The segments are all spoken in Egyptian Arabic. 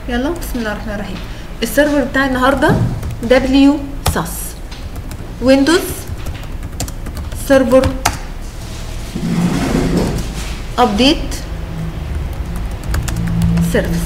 يلا بسم الله الرحمن الرحيم السيرفر بتاع النهارده دبليو ساس ويندوز سيرفر ابديت سيرفيس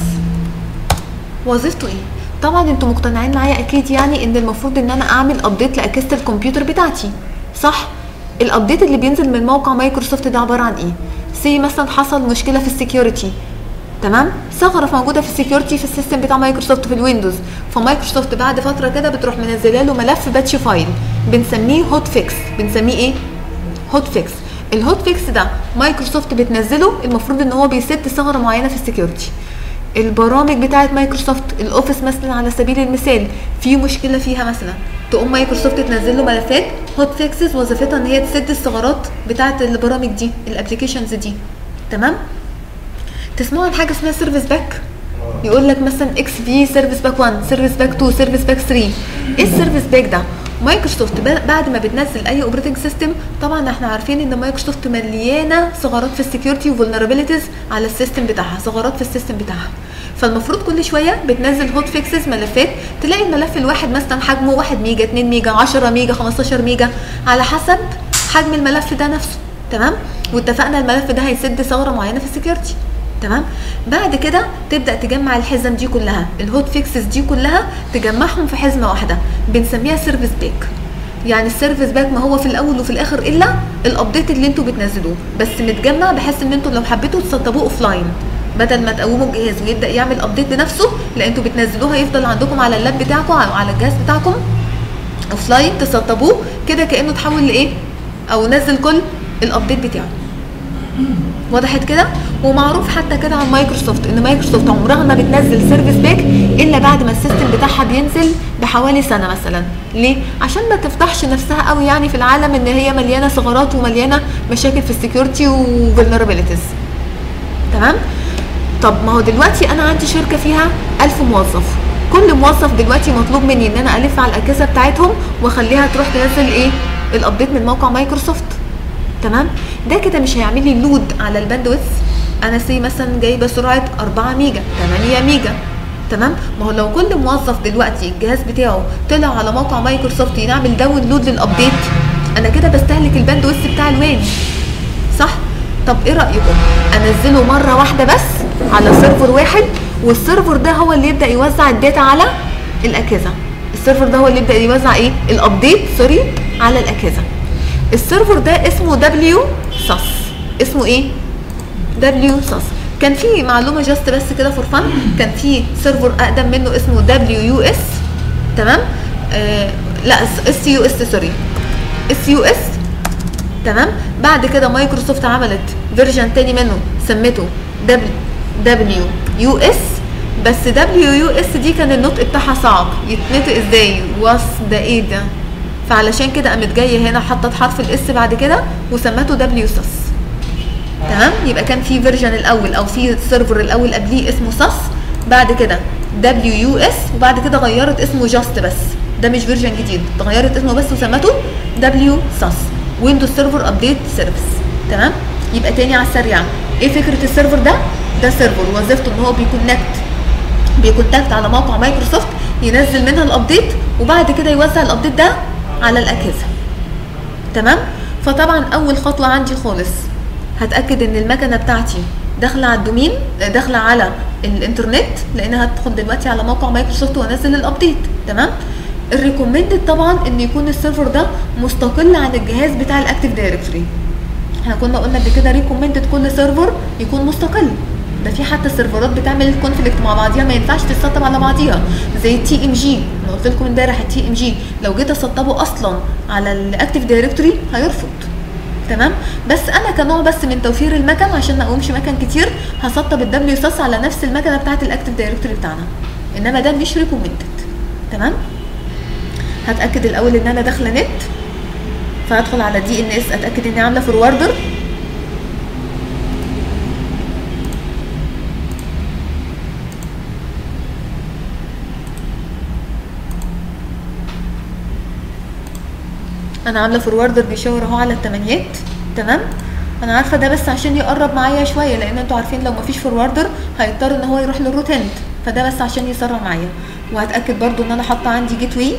وظيفته ايه طبعا انتوا مقتنعين معايا اكيد يعني ان المفروض ان انا اعمل ابديت لاجهزه الكمبيوتر بتاعتي صح الابديت اللي بينزل من موقع مايكروسوفت ده عباره عن ايه سي مثلا حصل مشكله في السكيورتي تمام ثغره موجوده في السكيورتي في السيستم بتاع مايكروسوفت في الويندوز فمايكروسوفت بعد فتره كده بتروح منزله له ملف باتش فايل بنسميه هوت فيكس بنسميه ايه هوت فيكس الهوت فيكس ده مايكروسوفت بتنزله المفروض ان هو بيسد ثغره معينه في السكيورتي البرامج بتاعه مايكروسوفت الاوفيس مثلا على سبيل المثال في مشكله فيها مثلا تقوم مايكروسوفت تنزل له ملفات هوت فيكسز وظيفتها ان هي تسد الثغرات بتاعه البرامج دي الابلكيشنز دي تمام تسمعوا عن حاجه اسمها سيرفيس باك يقول لك مثلا اكس في سيرفيس باك 1 سيرفيس باك 2 سيرفيس باك 3 ايه السيرفيس باك ده مايكروسوفت بعد ما بتنزل اي اوبريتنج سيستم طبعا احنا عارفين ان مايكروسوفت مليانه ثغرات في السكيورتي وفولنربيلتيز على السيستم بتاعها ثغرات في السيستم بتاعها فالمفروض كل شويه بتنزل هوت فيكسز ملفات تلاقي الملف الواحد مثلا حجمه 1 ميجا 2 ميجا 10 ميجا 15 ميجا على حسب حجم الملف ده نفسه تمام واتفقنا الملف ده هيسد ثغره معينه في السكيورتي تمام بعد كده تبدا تجمع الحزم دي كلها الهوت فيكسز دي كلها تجمعهم في حزمه واحده بنسميها سيرفيس باك يعني السيرفيس باك ما هو في الاول وفي الاخر الا الابديت اللي انتوا بتنزلوه بس متجمع بحيث ان انتوا لو حبيتوا تسطبوه اوف لاين بدل ما تقوموا الجهاز ويبدا يعمل ابديت لنفسه لا انتوا بتنزلوه هيفضل عندكم على اللاب بتاعكم او على الجهاز بتاعكم اوف لاين تسطبوه كده كانه اتحول لايه او نزل كل الابديت بتاعه وضحت كده ومعروف حتى كده عن مايكروسوفت ان مايكروسوفت عمرها ما بتنزل سيرفيس باك الا بعد ما السيستم بتاعها بينزل بحوالي سنه مثلا ليه عشان ما تفتحش نفسها قوي يعني في العالم ان هي مليانه ثغرات ومليانه مشاكل في السكيورتي وفولنربيلتيز تمام طب ما هو دلوقتي انا عندي شركه فيها 1000 موظف كل موظف دلوقتي مطلوب مني ان انا الف على الاجهزه بتاعتهم واخليها تروح تنزل ايه الابديت من موقع مايكروسوفت تمام ده كده مش هيعمل لي لود على الباندويث انا سي مثلا جايبه سرعه 4 ميجا 8 ميجا تمام ما هو لو كل موظف دلوقتي الجهاز بتاعه طلع على موقع مايكروسوفت يعمل داونلود للابديت انا كده بستهلك الباندويث بتاع الوان صح طب ايه رايكم انزله مره واحده بس على سيرفر واحد والسيرفر ده هو اللي يبدا يوزع الداتا على الاجهزه السيرفر ده هو اللي يبدا يوزع ايه الابديت سوري على الاجهزه السيرفر ده اسمه دبليو ساس اسمه ايه دبليو ساس كان في معلومه جاست بس كده فور فن كان في سيرفر اقدم منه اسمه دبليو يو اس تمام آه لا اس يو اس سوري اس يو اس تمام بعد كده مايكروسوفت عملت فيرجن تاني منه سمته دبليو دبليو يو اس بس دبليو يو اس دي كان النطق بتاعها صعب يتنطق ازاي واس ده ايه ده فعلشان كده قامت جايه هنا حطت حرف الاس بعد كده وسمته دبليو ساس تمام يبقى كان في فيرجن الاول او في سيرفر الاول قبليه اسمه ساس بعد كده دبليو يو اس وبعد كده غيرت اسمه جاست بس ده مش فيرجن جديد غيرت اسمه بس وسمته دبليو ساس ويندوز سيرفر ابديت سيرفيس تمام يبقى تاني على السريع ايه فكره السيرفر ده ده سيرفر وظيفته ان هو بيكونكت بيكونتاكت على موقع مايكروسوفت ينزل منها الابديت وبعد كده يوزع الابديت ده على الاجهزه تمام فطبعا اول خطوه عندي خالص هتاكد ان المكنه بتاعتي داخله على الدومين داخله على الانترنت لانها هتدخل دلوقتي على موقع مايكروسوفت وانزل الابديت تمام الريكومندد طبعا ان يكون السيرفر ده مستقل عن الجهاز بتاع الاكتيف دايركتوري احنا كنا قلنا قبل كده ريكومندد كل سيرفر يكون مستقل ده في حتى السيرفرات بتعمل كونفليكت مع بعضيها ما ينفعش تتسطب على بعضيها زي التي ام جي انا قلت لكم امبارح التي ام جي لو جيت اسطبه اصلا على الاكتيف دايركتوري هيرفض تمام بس انا كنوع بس من توفير المكن عشان ما اقومش مكن كتير هسطب الدبليو ساس على نفس المكنه بتاعه الاكتيف دايركتوري بتاعنا انما ده مش ريكومندد تمام هتاكد الاول ان انا داخله نت فهدخل على دي ان اس اتاكد اني عامله فوروردر انا عامله فوروردر بيشاور اهو على التمانيات تمام انا عارفه ده بس عشان يقرب معايا شويه لان انتوا عارفين لو مفيش فوروردر هيضطر ان هو يروح للروتنت فده بس عشان يسرع معايا وهتاكد برضو ان انا حاطه عندي جيت واي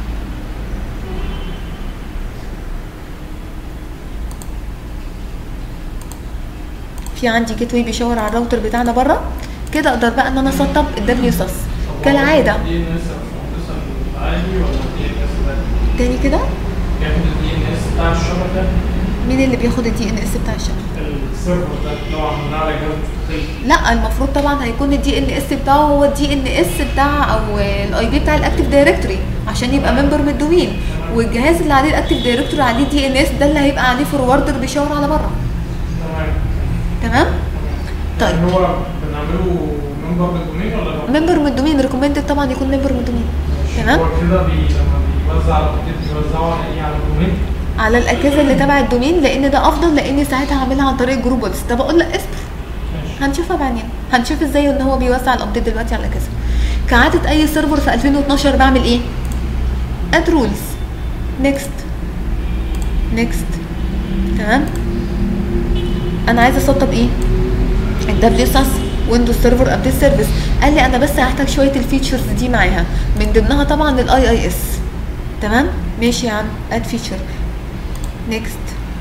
في عندي جيت واي بيشاور على الراوتر بتاعنا بره كده اقدر بقى ان انا اسطب الدبليو ساس كالعاده دي ان اس عادي ولا دي ان اس ده تاني كده بياخد الدي ان اس بتاع الشبكه مين اللي بياخد الدي ان اس بتاع الشبكه السيرفر ده اللي هو عملناه على جهاز مستقل لا المفروض طبعا هيكون الدي ان اس بتاعه هو الدي ان اس بتاع او الاي بي بتاع الاكتيف دايركتوري عشان يبقى ممبر من الدومين والجهاز اللي عليه الاكتيف دايركتوري عليه دي ان اس ده اللي هيبقى عليه فوروردر بيشاور على بره تمام تمام طيب يعني هو بنعمله ممبر بالدومين ولا لا؟ ممبر من الدومين ريكومندد طبعا يكون ممبر من الدومين تمام هو كده بي لما بيوزع الابديت بيوزعه على ايه على الدومين على الاجهزه اللي تبع الدومين لان ده افضل لاني ساعتها هعملها عن طريق جروب واتس طب اقول لك اصبر ماشي هنشوفها بعدين هنشوف ازاي ان هو بيوزع الابديت دلوقتي على الاجهزه كعاده اي سيرفر في 2012 بعمل ايه اد رولز نيكست نيكست تمام انا عايزه اسطب ايه الدبليو اس اس ويندوز سيرفر ابديت سيرفيس قال لي انا بس هحتاج شويه الفيتشرز دي معاها من ضمنها طبعا الاي اي اس تمام ماشي يا عم اد فيتشر نيكست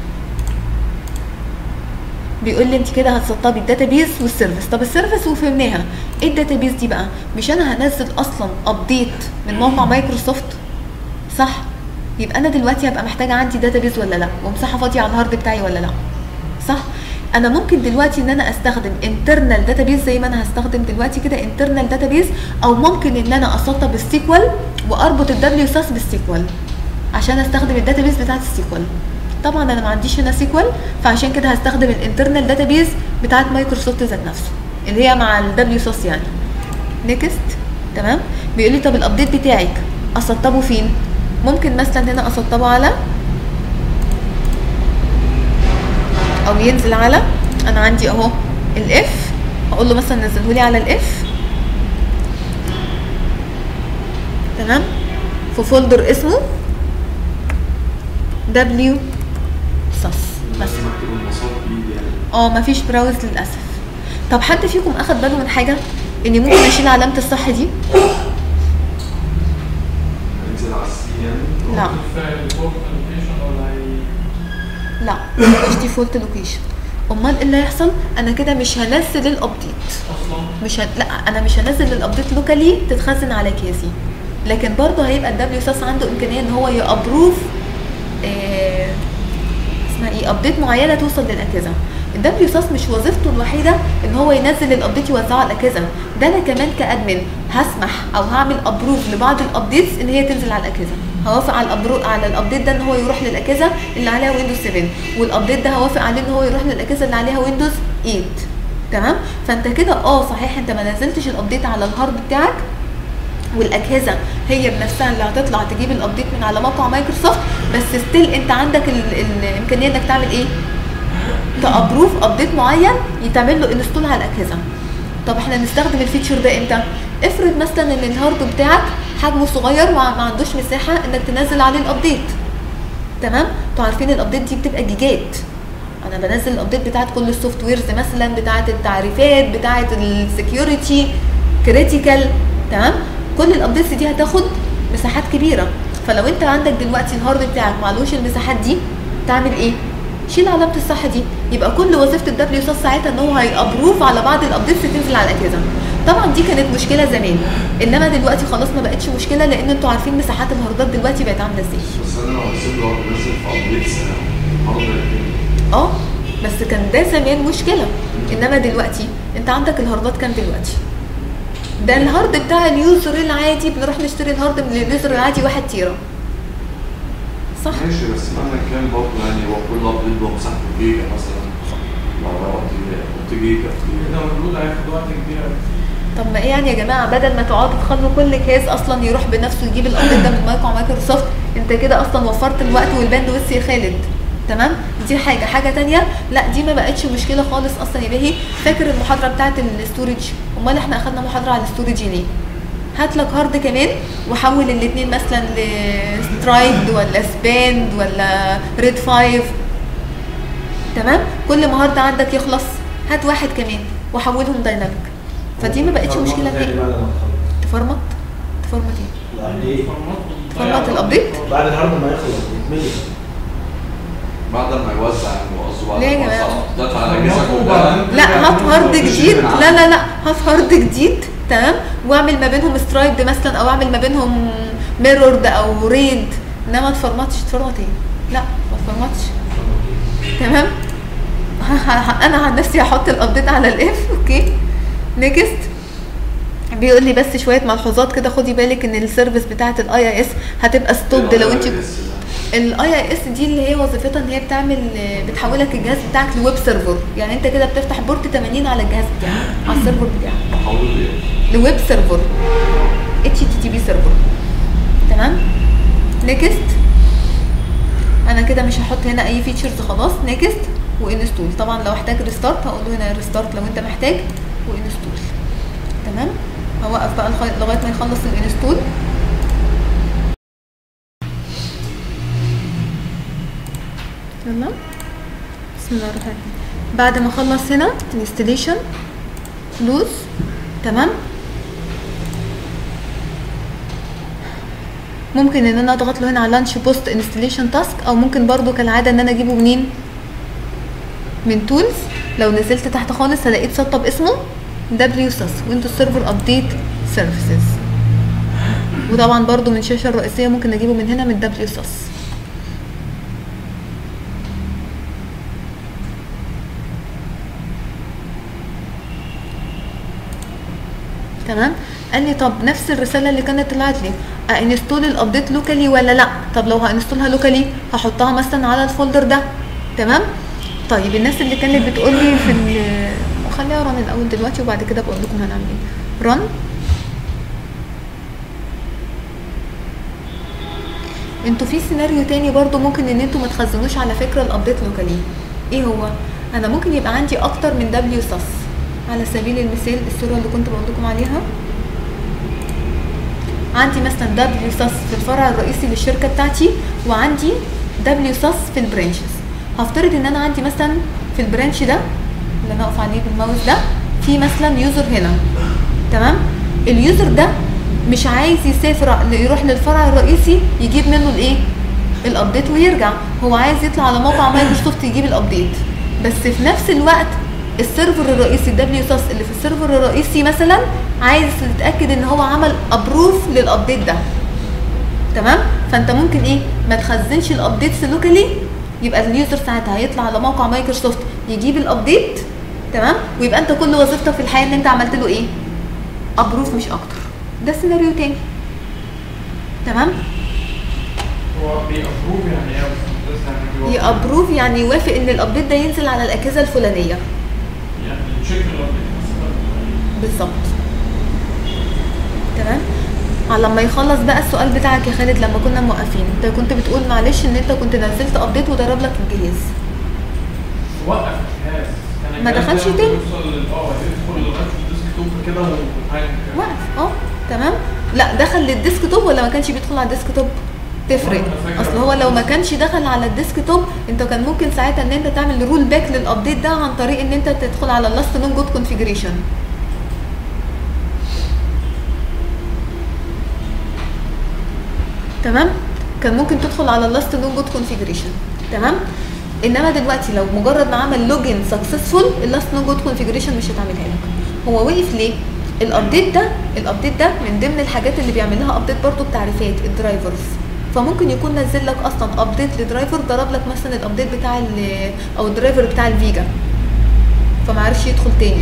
بيقول لي انت كده هتسطبي الداتابيز والسيرفيس طب السيرفيس وفهمناها ايه الداتابيز دي بقى مش انا هنزل اصلا ابديت من موقع مايكروسوفت صح يبقى انا دلوقتي هبقى محتاجه عندي داتابيز ولا لا ومساحه فاضيه على الهارد بتاعي ولا لا صح انا ممكن دلوقتي ان انا استخدم انترنال داتابيز زي ما انا هستخدم دلوقتي كده انترنال داتابيز او ممكن ان انا اسطب السيكوال واربط الدبليو ساس بالسيكوال عشان استخدم الداتابيز بتاعت السيكوال طبعا انا ما عنديش هنا سيكوال فعشان كده هستخدم الانترنال داتابيز بتاعت مايكروسوفت ذات نفسه اللي هي مع الدبليو ساس يعني نيكست تمام بيقول لي طب الابديت بتاعك اسطبه فين ممكن مثلا هنا اسطبه على او ينزل على انا عندي اهو الاف اقول له مثلا نزله لي على الاف تمام في فولدر اسمه دبليو ساس بس مثلا مكتوب المسار بايدي يعني اه مفيش براوز للاسف طب حد فيكم اخد باله من حاجه اني ممكن اشيل علامه الصح دي انزل على السي يعني لا في الديفولت لوكيشن ولا هي لا مش ديفولت لوكيشن امال ايه اللي هيحصل انا كده مش هنزل الابديت اصلا مش هن... لا انا مش هنزل الابديت لوكالي تتخزن على كيسي لكن برضه هيبقى الدبليو ساس عنده امكانيه ان هو يابروف آه اسمها ايه ابديت معينه توصل للاجهزه الدبليو ساس مش وظيفته الوحيده ان هو ينزل الابديت يوزعه على الاجهزه ده انا كمان كادمن هسمح او هعمل ابروف لبعض الابديتس ان هي تنزل على الاجهزه هوافق على الابرو على الابديت ده ان هو يروح للاجهزه اللي عليها ويندوز 7 والابديت ده هوافق عليه ان هو يروح للاجهزه اللي عليها ويندوز 8 تمام فانت كده اه صحيح انت ما نزلتش الابديت على الهارد بتاعك والاجهزه هي بنفسها اللي هتطلع تجيب الابديت من على موقع مايكروسوفت بس ستيل انت عندك ال- الامكانيه انك تعمل ايه تابروف ابديت معين يتعمل له انستول على الاجهزه طب احنا نستخدم الفيتشر ده امتى افرض مثلا ان الهارد بتاعك حجمه صغير وما ما عندوش مساحه انك تنزل عليه الابديت تمام انتوا عارفين الابديت دي بتبقى جيجات انا بنزل الابديت بتاعت كل السوفت ويرز مثلا بتاعت التعريفات بتاعت السكيورتي كريتيكال تمام كل الابديتس دي هتاخد مساحات كبيره فلو انت عندك دلوقتي الهارد بتاعك معلوش المساحات دي تعمل ايه شيل علامه الصح دي يبقى كل وظيفه الدبليو اس ساعتها ان هو هيابروف على بعض الابديتس تنزل على الاجهزه طبعا دي كانت مشكله زمان انما دلوقتي خلاص ما بقتش مشكله لان انتوا عارفين مساحات الهاردات دلوقتي بقت عامله ازاي بس انا لو هسيب له نزل في ابديتس هارد اه بس كان ده زمان مشكله انما دلوقتي انت عندك الهاردات كام دلوقتي ده الهارد بتاع اليوزر العادي بنروح نشتري الهارد من اليوزر العادي واحد تيرا صح ماشي بس مهما كان برضه يعني هو كل ابديت له مساحته جيجا مثلا لو رحت قلت جيجا كده المفروض هياخد وقت كبير قوي طب ما ايه يعني يا جماعه بدل ما تقعدوا تخلوا كل كيس اصلا يروح بنفسه يجيب الابديت ده من موقع مايكروسوفت انت كده اصلا وفرت الوقت والباندويث يا خالد تمام دي حاجه حاجه تانية لا دي ما بقتش مشكله خالص اصلا يا بهي فاكر المحاضره بتاعت الاستورج امال احنا اخدنا محاضره على الاستورج ليه هات لك هارد كمان وحول الاثنين مثلا لسترايد ولا سباند ولا ريد فايف تمام كل ما هارد عندك يخلص هات واحد كمان وحولهم دايناميك فدي ما بقتش مشكله تاني تاني بعد ما تخلص تفرمط تفرمط ايه الابديت فرمت الابديت بعد الهارد ما يخلص يتملي بعد ما يوزع يعني قصده بعد ليه يا ما جماعة؟ يوزع الابديت على الاجهزه فرمته كلها وبعدين لا هات هارد جديد من عنده. لا لا لا هات هارد جديد تمام واعمل ما بينهم سترايبد مثلا او اعمل ما بينهم ميرورد او ريد انما ما تفرمطش تفرمط ايه لا ما تفرمطش تمام انا عن نفسي هحط الابديت على الاف اوكي نيكست بيقول لي بس شويه ملحوظات كده خدي بالك ان السيرفيس بتاعه الاي اي اس هتبقى ستوبد لو انت الاي اي اس دي اللي هي وظيفتها ان هي بتعمل بتحولك الجهاز بتاعك لويب سيرفر يعني انت كده بتفتح بورت 80 على الجهاز بتاعك على السيرفر بتاعك بحاول ايه لويب سيرفر اتش تي تي بي سيرفر تمام نيكست انا كده مش هحط هنا اي فيتشرز خلاص نيكست وانستول طبعا لو احتاج ريستارت هقول له هنا ريستارت لو انت محتاج وانستول تمام هوقف بقى لغايه لغاية ما يخلص الانستول يلا بسم الله الرحمن الرحيم بعد ما اخلص هنا انستليشن لوز تمام ممكن ان انا اضغط له هنا على لانش بوست انستليشن تاسك او ممكن برضو كالعاده ان انا اجيبه منين من تولز لو نزلت تحت خالص هلاقيه اتسطب اسمه دبليو ساس ويندوز سيرفر ابديت سيرفيسز وطبعا برضو من الشاشه الرئيسيه ممكن اجيبه من هنا من دبليو ساس تمام قال لي طب نفس الرساله اللي كانت طلعت لي انستول الابديت لوكالي ولا لا طب لو هانستولها لوكالي هحطها مثلا على الفولدر ده تمام طيب الناس اللي كانت بتقول لي في ال- خليها رن الاول دلوقتي وبعد كده بقول لكم هنعمل ايه رن انتوا في سيناريو تاني برضو ممكن ان انتوا ما تخزنوش على فكره الابديت لوكالي ايه هو انا ممكن يبقى عندي اكتر من دبليو ساس على سبيل المثال الصوره اللي كنت بقول لكم عليها عندي مثلا دبليو ساس في الفرع الرئيسي للشركه بتاعتي وعندي دبليو ساس في البرانشز هفترض ان انا عندي مثلا في البرانش ده اللي انا اقف عليه بالماوس ده في مثلا يوزر هنا تمام اليوزر ده مش عايز يسافر يروح للفرع الرئيسي يجيب منه الايه الابديت ويرجع هو عايز يطلع على موقع مايكروسوفت يجيب الابديت بس في نفس الوقت السيرفر الرئيسي الدبليو ساس اللي في السيرفر الرئيسي مثلا عايز يتاكد ان هو عمل ابروف للابديت ده تمام فانت ممكن ايه ما تخزنش الابديتس لوكالي يبقى اليوزر ساعتها هيطلع على موقع مايكروسوفت يجيب الابديت تمام ويبقى انت كل وظيفتك في الحياه ان انت عملت له ايه ابروف مش اكتر ده سيناريو تاني تمام هو بيأبروف يعني ايه بس يعني بيوافق. يابروف يعني يوافق ان الابديت ده ينزل على الاجهزه الفلانيه يعني تشيك الابديت مثلا بالظبط تمام على لما يخلص بقى السؤال بتاعك يا خالد لما كنا موقفين انت كنت بتقول معلش ان انت كنت نزلت ابديت وضرب لك الجهاز وقف الجهاز كان ما الجهاز دخلش ده تاني. يوصل لل- اه يدخل لغايه الديسك توب كده وهانج وقف اه تمام لا دخل للديسك توب ولا ما كانش بيدخل على الديسك توب تفرق والله أنا فاكر اصل هو لو ما كانش دخل على الديسك توب انت كان ممكن ساعتها ان انت تعمل رول باك للابديت ده عن طريق ان انت تدخل على اللاست نون جود كونفيجريشن تمام كان ممكن تدخل على اللاست نون جود كونفيجريشن تمام انما دلوقتي لو مجرد ما عمل لوجن سكسسفول اللاست نون جود كونفيجريشن مش هتعملها لك هو وقف ليه الابديت ده الابديت ده من ضمن الحاجات اللي بيعمل لها ابديت برضه التعريفات الدرايفرز فممكن يكون نزل لك اصلا ابديت لدرايفر ضرب لك مثلا الابديت بتاع ال- او الدرايفر بتاع الفيجا فما عرفش يدخل تاني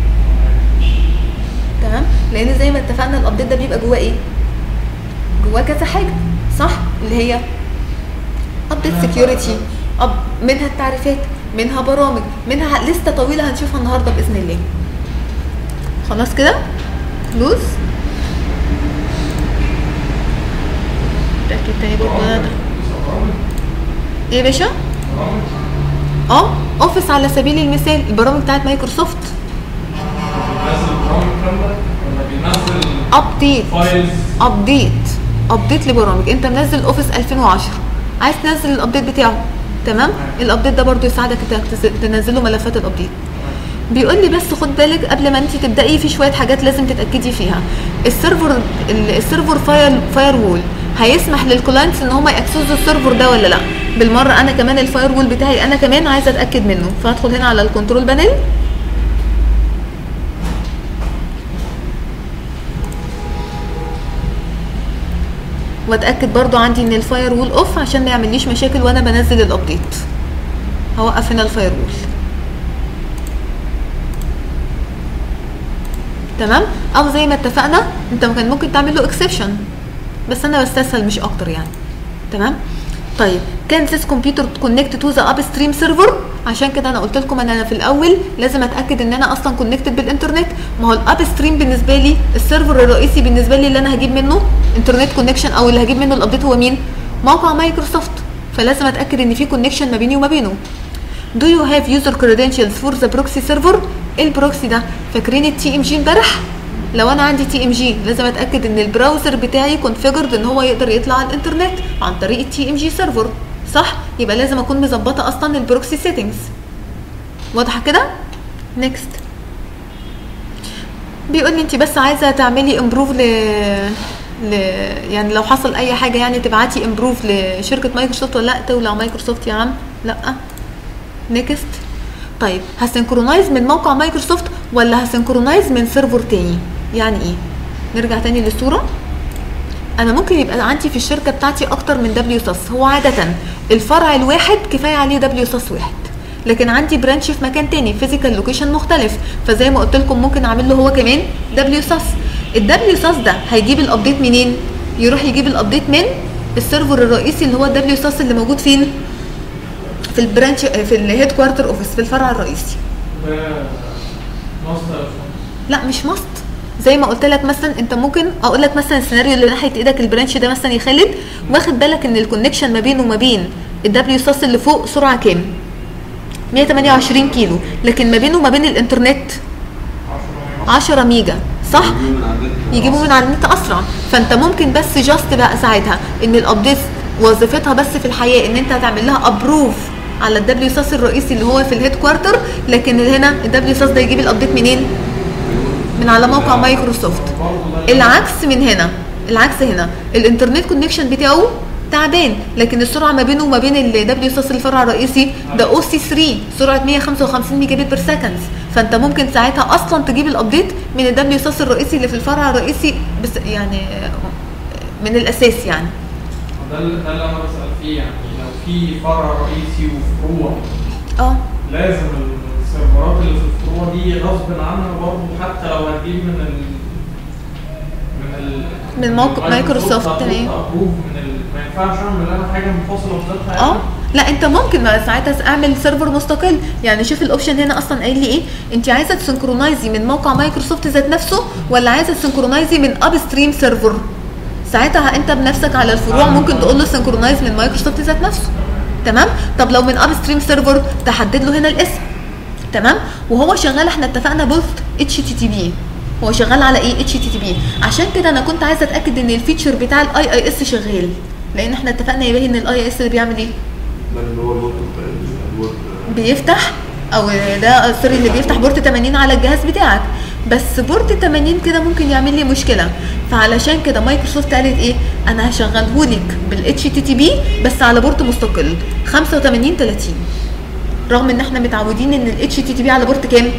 تمام لان زي ما اتفقنا الابديت ده بيبقى جواه ايه جواه كذا حاجه صح اللي هي ابديت سكيورتي أب منها التعريفات منها برامج منها لسته طويله هنشوفها النهارده باذن الله خلاص كده لوز تأكد تاني برضه ده- ده. ايه يا باشا اه اوفيس على سبيل المثال البرامج بتاعت مايكروسوفت بينزل برامج كامله ولا بينزل ابديت فايلز ابديت ابديت لبرامج انت منزل اوفيس 2010 عايز تنزل الابديت بتاعه تمام الابديت ده برضو يساعدك انك تز- تنزله ملفات الابديت بيقول لي بس خد بالك قبل ما انت تبداي في شويه حاجات لازم تتاكدي فيها السيرفر ال- السيرفر فاير فاير وول هيسمح للكلاينتس ان هم ياكسسوا السيرفر ده ولا لا بالمره انا كمان الفاير وول بتاعي انا كمان عايزه اتاكد منه فادخل هنا على الكنترول بانل واتاكد برضو عندي ان الفاير وول اوف عشان ما يعمليش مشاكل وانا بنزل الابديت هوقف هنا الفاير وول تمام او زي ما اتفقنا انت كان ممكن تعمل له اكسبشن بس انا بستسهل مش اكتر يعني تمام طيب كان this computer connected to the upstream server عشان كده انا قلت لكم ان انا في الاول لازم اتاكد ان انا اصلا كونكتد بالانترنت ما هو الاب ستريم بالنسبه لي السيرفر الرئيسي بالنسبه لي اللي انا هجيب منه انترنت كونكشن او اللي هجيب منه الابديت هو مين موقع مايكروسوفت فلازم اتاكد ان في كونكشن ما بيني وما بينه Do you have user credentials for the proxy server؟ ايه البروكسي ده؟ فاكرين التي ام جي امبارح؟ لو انا عندي تي ام جي لازم اتاكد ان البراوزر بتاعي كونفيجرد ان هو يقدر يطلع على الانترنت عن طريق التي ام جي سيرفر صح؟ يبقى لازم اكون مظبطه اصلا البروكسي سيتنجز واضحه كده؟ نيكست بيقول لي انت بس عايزه تعملي امبروف ل ل يعني لو حصل اي حاجه يعني تبعتي امبروف لشركه مايكروسوفت ولا لا تولع مايكروسوفت يا عم لا نيكست طيب هسنكرونايز من موقع مايكروسوفت ولا هسنكرونايز من سيرفر تاني يعني ايه نرجع تاني للصوره انا ممكن يبقى عندي في الشركه بتاعتي اكتر من دبليو ساس هو عاده الفرع الواحد كفايه عليه دبليو ساس واحد لكن عندي برانش في مكان تاني فيزيكال لوكيشن مختلف فزي ما قلت لكم ممكن اعمل له هو كمان دبليو ساس الدبليو ساس ده هيجيب الابديت منين يروح يجيب الابديت من السيرفر الرئيسي اللي هو الدبليو ساس اللي موجود فين في البرانش في الهيد كوارتر اوفيس في الفرع الرئيسي ده مصدر لا مش ماست زي ما قلت لك مثلا انت ممكن اقول لك مثلا السيناريو اللي ناحيه ايدك البرانش ده مثلا يا خالد واخد بالك ان الكونكشن ما بينه وما بين الدبليو ساس اللي فوق سرعه كام 128 كيلو لكن ما بينه وما بين الانترنت 10 ميجا صح يجيبوا من عندنا يجيبوا من على النت اسرع فانت ممكن بس جاست بقى ساعتها ان الابديت وظيفتها بس في الحياه ان انت هتعمل لها ابروف على الدبليو ساس الرئيسي اللي هو في الهيد كوارتر لكن هنا الدبليو ساس ده يجيب الابديت منين من على موقع مايكروسوفت العكس من هنا العكس هنا الانترنت كونكشن بتاعه تعبان لكن السرعه ما بينه وما بين الدبليو اس اس الفرع الرئيسي ده او سي 3 سرعه 155 ميجا بت بير سكند فانت ممكن ساعتها اصلا تجيب الابديت من الدبليو اس اس الرئيسي اللي في الفرع الرئيسي بس يعني من الاساس يعني ده اللي ده اللي انا بسال فيه يعني لو في فرع رئيسي وفروع اه لازم السيرفرات اللي في الفروع دي غصب عنها برضه حتى لو هتجيب من ال من ال من موقع مايكروسوفت، تمام. ابروف من ال ما ينفعش اعمل انا حاجه منفصله بذاتها اه يعني. لا انت ممكن بقى ساعتها اعمل سيرفر مستقل يعني شوف الاوبشن هنا اصلا قايل لي ايه انت عايزه تسنكرونايزي من موقع مايكروسوفت ذات نفسه ولا عايزه تسنكرونايزي من اب ستريم سيرفر ساعتها انت بنفسك على الفروع ممكن تقول له سنكرونايز من مايكروسوفت ذات نفسه تمام طب لو من اب ستريم سيرفر تحدد له هنا الاسم تمام وهو شغال احنا اتفقنا بوث اتش تي تي بي هو شغال على ايه اتش تي تي بي عشان كده انا كنت عايزه اتاكد ان الفيتشر بتاع الاي اي اس شغال لان احنا اتفقنا يا باهي ان الاي اي اس اللي بيعمل ايه ده اللي هو الوورد الوورد بيفتح او ده سوري اللي بيفتح بورت 80 على الجهاز بتاعك بس بورت 80 كده ممكن يعمل لي مشكله فعلشان كده مايكروسوفت قالت ايه انا هشغله لك بالاتش تي تي بي بس على بورت مستقل 85 30 رغم ان احنا متعودين ان الاتش تي تي بي على بورت كام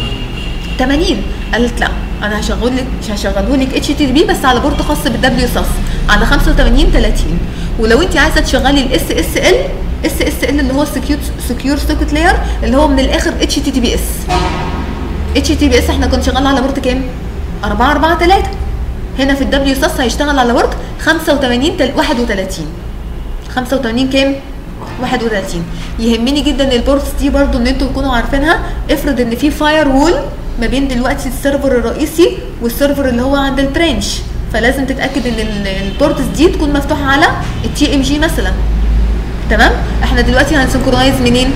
80 قالت لا انا هشغل لك مش هشغله لك اتش تي تي بي بس على بورت خاص بالدبليو اس على 85 30 ولو انت عايزه تشغلي الاس اس ال اس اس ال اللي هو سكيور سكيور سوكت لاير اللي هو من الاخر اتش تي تي بي اس اتش تي بي اس احنا كنا شغالين على بورت كام 4 4 3 هنا في الدبليو اس هيشتغل على بورت 85 تل- 31 85 كام 31 يهمني جدا البورتس دي برضو ان انتوا تكونوا عارفينها افرض ان في فاير وول ما بين دلوقتي السيرفر الرئيسي والسيرفر اللي هو عند البرانش فلازم تتاكد ان ال- البورتس دي تكون مفتوحه على التي ام جي مثلا تمام احنا دلوقتي هنسنكرونايز منين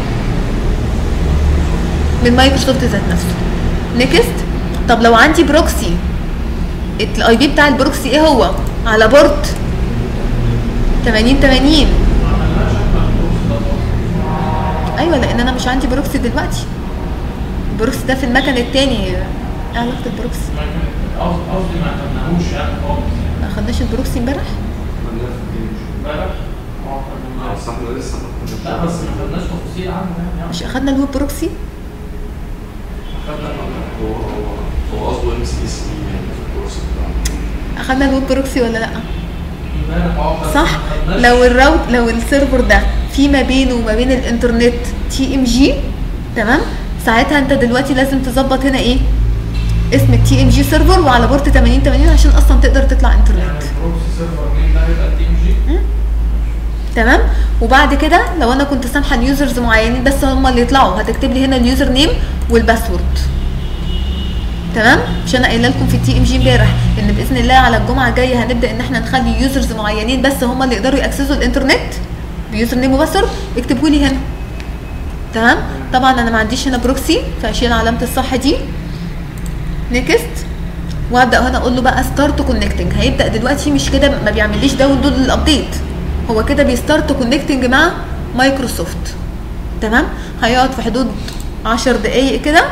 من مايكروسوفت ذات نفسه نيكست طب لو عندي بروكسي الاي بي بتاع البروكسي ايه هو على بورت 80 80 ايوه لان انا مش عندي بروكسي دلوقتي البروكسي ده في المكن التاني ايه علاقه البروكسي ما كان- قصد- قصدي ما خدناهوش يعني خالص ما خدناش البروكسي امبارح عملناه في الجيم. امبارح اه خدناه. بس احنا لسه ما كناش لا بس ما خدناش تفاصيل عنه يعني مش اخدنا الويب بروكسي خدنا هو هو هو قصده ام سي اس يعني في الكورس بتاعه اخدنا الويب بروكسي ولا لا امبارح اه بس صح ما خدناش- لو الراوت لو السيرفر ده في ما بينه وما بين الانترنت تي ام جي تمام ساعتها انت دلوقتي لازم تظبط هنا ايه اسم التي ام جي سيرفر وعلى بورت 80 80 عشان اصلا تقدر تطلع يعني انترنت البروكسي سيرفر مين ده هيبقى التي ام جي تمام وبعد كده لو انا كنت سامحه اليوزرز معينين بس هم اللي يطلعوا هتكتب لي هنا اليوزر نيم والباسورد تمام مش انا قايله لكم في التي ام جي امبارح ان باذن الله على الجمعه الجايه هنبدا ان احنا نخلي يوزرز معينين بس هم اللي يقدروا ياكسسوا الانترنت بيوزر نيم وباسورد اكتبوا لي هنا تمام طبعا انا ما عنديش هنا بروكسي فاشيل علامه الصح دي نيكست وابدا هنا اقول له بقى ستارت كونكتنج هيبدا دلوقتي مش كده ما بيعمليش داونلود للابديت هو كده بيستارت كونكتنج مع مايكروسوفت تمام هيقعد في حدود 10 دقايق كده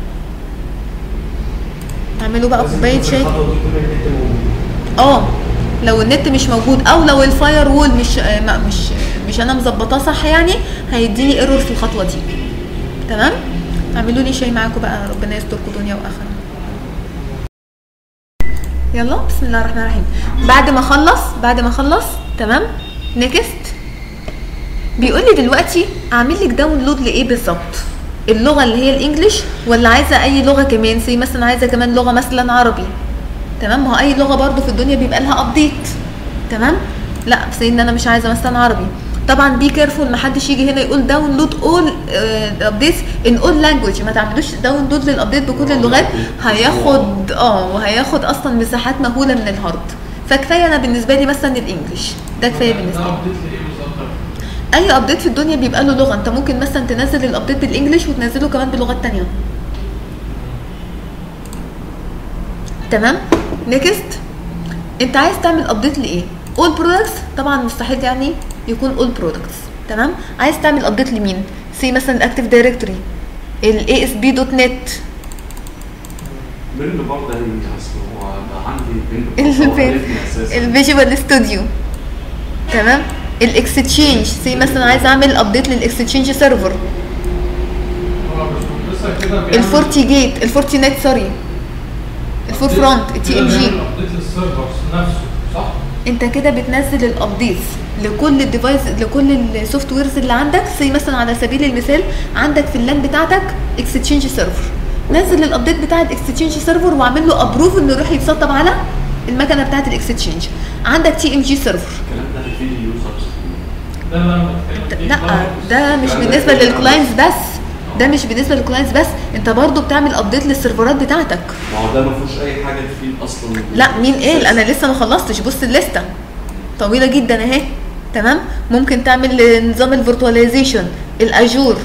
اعملوا بقى لازم كوبايه يكون شاي الخطوة دي يكون النت موجود. اه لو النت مش موجود او لو الفاير وول مش آه، ما- مش مش انا مظبطاه صح يعني هيديني ايرور في الخطوه دي تمام اعملوا لي شاي معاكم بقى ربنا يستركم دنيا واخره يلا بسم الله الرحمن الرحيم بعد ما اخلص بعد ما اخلص تمام نيكست بيقول لي دلوقتي اعمل لك داونلود لايه بالظبط اللغه اللي هي الانجليش ولا عايزه اي لغه كمان زي مثلا عايزه كمان لغه مثلا عربي تمام ما هو اي لغه برضو في الدنيا بيبقى لها ابديت تمام لا بس ان انا مش عايزه مثلا عربي طبعا بي كيرفول ما حدش يجي هنا يقول داونلود اول ابديتس ان اول لانجوج ما تعملوش داونلود للابديت بكل اللغات هياخد اه وهياخد اصلا مساحات مهوله من الهارد فكفايه انا بالنسبه لي مثلا الانجليش ده كفايه بالنسبه ده لي ابديت لايه بالظبط اي ابديت في الدنيا بيبقى له لغه انت ممكن مثلا تنزل الابديت بالانجلش وتنزله كمان بلغات تانية تمام نيكست انت عايز تعمل ابديت لايه اول برودكتس طبعا مستحيل يعني يكون اول برودكتس تمام عايز تعمل ابديت لمين سي مثلا الاكتيف دايركتوري الاي اس بي دوت نت بينج برضه هي اصل هو بقى عندي بينج برضه هو عرفني اساسا الفيجوال ستوديو تمام الاكستشينج سي مثلا عايز اعمل ابديت للاكستشينج سيرفر هو مش لسه كده بيعمل- الفورتي جيت الفورتي نت سوري الفور فرونت التي ام جي بيعمل ابديت للسيرفر نفسه صح؟ انت كده بتنزل الابديتس لكل الديفايس لكل السوفت ويرز اللي عندك زي مثلا على سبيل المثال عندك في اللان بتاعتك اكستشينج سيرفر نزل الابديت بتاع الاكستشينج سيرفر واعمل له ابروف انه يروح يتسطب على المكنه بتاعت الاكستشينج عندك تي ام جي سيرفر الكلام ده هيفيد اليوزرز ده اللي انا بتكلم فيه لا client. ده مش لا، ده بالنسبه كده للكلاينتس بس ده مش بالنسبه للكلاينتس بس انت برضو بتعمل ابديت للسيرفرات بتاعتك ما هو ده ما فيهوش اي حاجه تفيد اصلا لا مين قال انا لسه ما خلصتش بص الليسته طويله جدا اهي تمام ممكن تعمل نظام الفيرتواليزيشن الاجور